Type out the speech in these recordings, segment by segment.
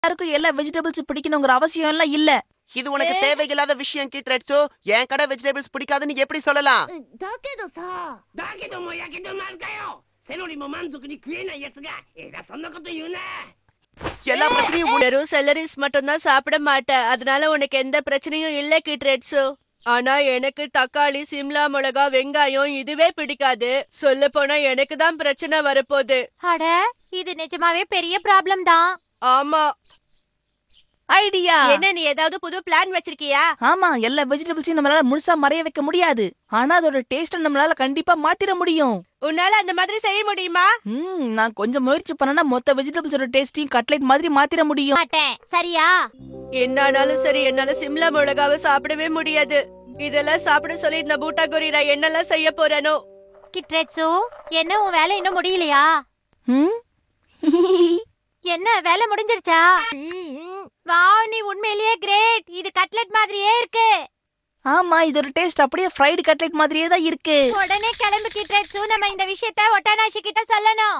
எல்லாருக்கும் எல்லா வெஜிடபிள்ஸ் பிடிக்கணுங்கிற அவசியம் எல்லாம் இல்ல இது உனக்கு தேவையில்லாத விஷயம் கிட்ரெட்ஸோ என் கடை வெஜிடபிள்ஸ் பிடிக்காதுன்னு எப்படி சொல்லலாம் だけどさだけどもやけどもあるかよセロリも満足に食えないやつが偉そうなこと言うな எல்லா பிரச்சனையும் உன்- வெறும் செல்லரிஸ் மட்டும் தான் சாப்பிட மாட்டேன் அதனால உனக்கு எந்த பிரச்சனையும் இல்ல கிட்ரெட்ஸு ஆனா எனக்கு தக்காளி சிம்லா மிளகா வெங்காயம் இதுவே பிடிக்காது சொல்ல போனா எனக்கு தான் பிரச்சனை வரப்போகுது அட இது நிஜமாவே பெரிய ப்ராப்ளம் தான் ஆமா ஐடியா என்ன நீ ஏதாவது புது பிளான் வச்சிருக்கியா ஆமா எல்லா வெஜிடபிள்ஸையும் நம்மளால முழுசா மறைய வைக்க முடியாது ஆனா அதோட டேஸ்ட நம்மளால கண்டிப்பா மாத்திர முடியும் உன்னால அந்த மாதிரி செய்ய முடியுமா ம் நான் கொஞ்சம் முயற்சி பண்ணனா மொத்த வெஜிடபிள்ஸோட டேஸ்டையும் கட்லெட் மாதிரி மாத்திர முடியும் மாட்டேன் சரியா என்னானாலும் சரி என்னால சிம்லா மிளகாவை சாப்பிடவே முடியாது இதெல்லாம் சாப்பிட சொல்லி இந்த பூட்டா கொரிரா என்னெல்லாம் செய்ய போறேனோ கிட்ரெட்சு என்ன உன் வேலை இன்னும் முடியலையா ம் என்ன வேலை முடிஞ்சிடுச்சா வாவ் நீ உண்மையிலேயே கிரேட் இது கட்லெட் மாதிரியே இருக்கு ஆமா இதோட டேஸ்ட் அப்படியே ஃப்ரைடு கட்லெட் மாதிரியே தான் இருக்கு உடனே கிளம்பு கிட்ரெட்சு நம்ம இந்த விஷயத்த ஒட்டனாஷி கிட்ட சொல்லணும்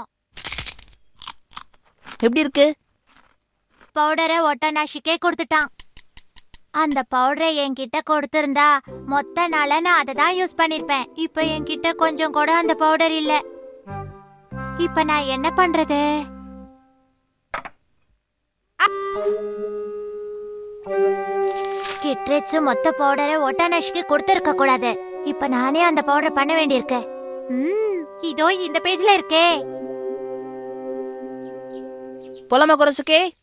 எப்படி இருக்கு பவுடரை ஒட்டனாஷிக்கே கொடுத்துட்டான் அந்த பவுடரை என்கிட்ட கொடுத்திருந்தா மொத்த நாள நான் அதை தான் யூஸ் பண்ணிருப்பேன் இப்ப என்கிட்ட கொஞ்சம் கூட அந்த பவுடர் இல்ல இப்ப நான் என்ன பண்றது கிட்ரிச்சு மொத்த பவுடரை ஒட்டனாஷிக்கு கொடுத்திருக்க கூடாது இப்ப நானே அந்த பவுடர் பண்ண வேண்டியிருக்கு ம், இதோ இந்த பேஜ்ல இருக்கே பொலம குரசுக்கே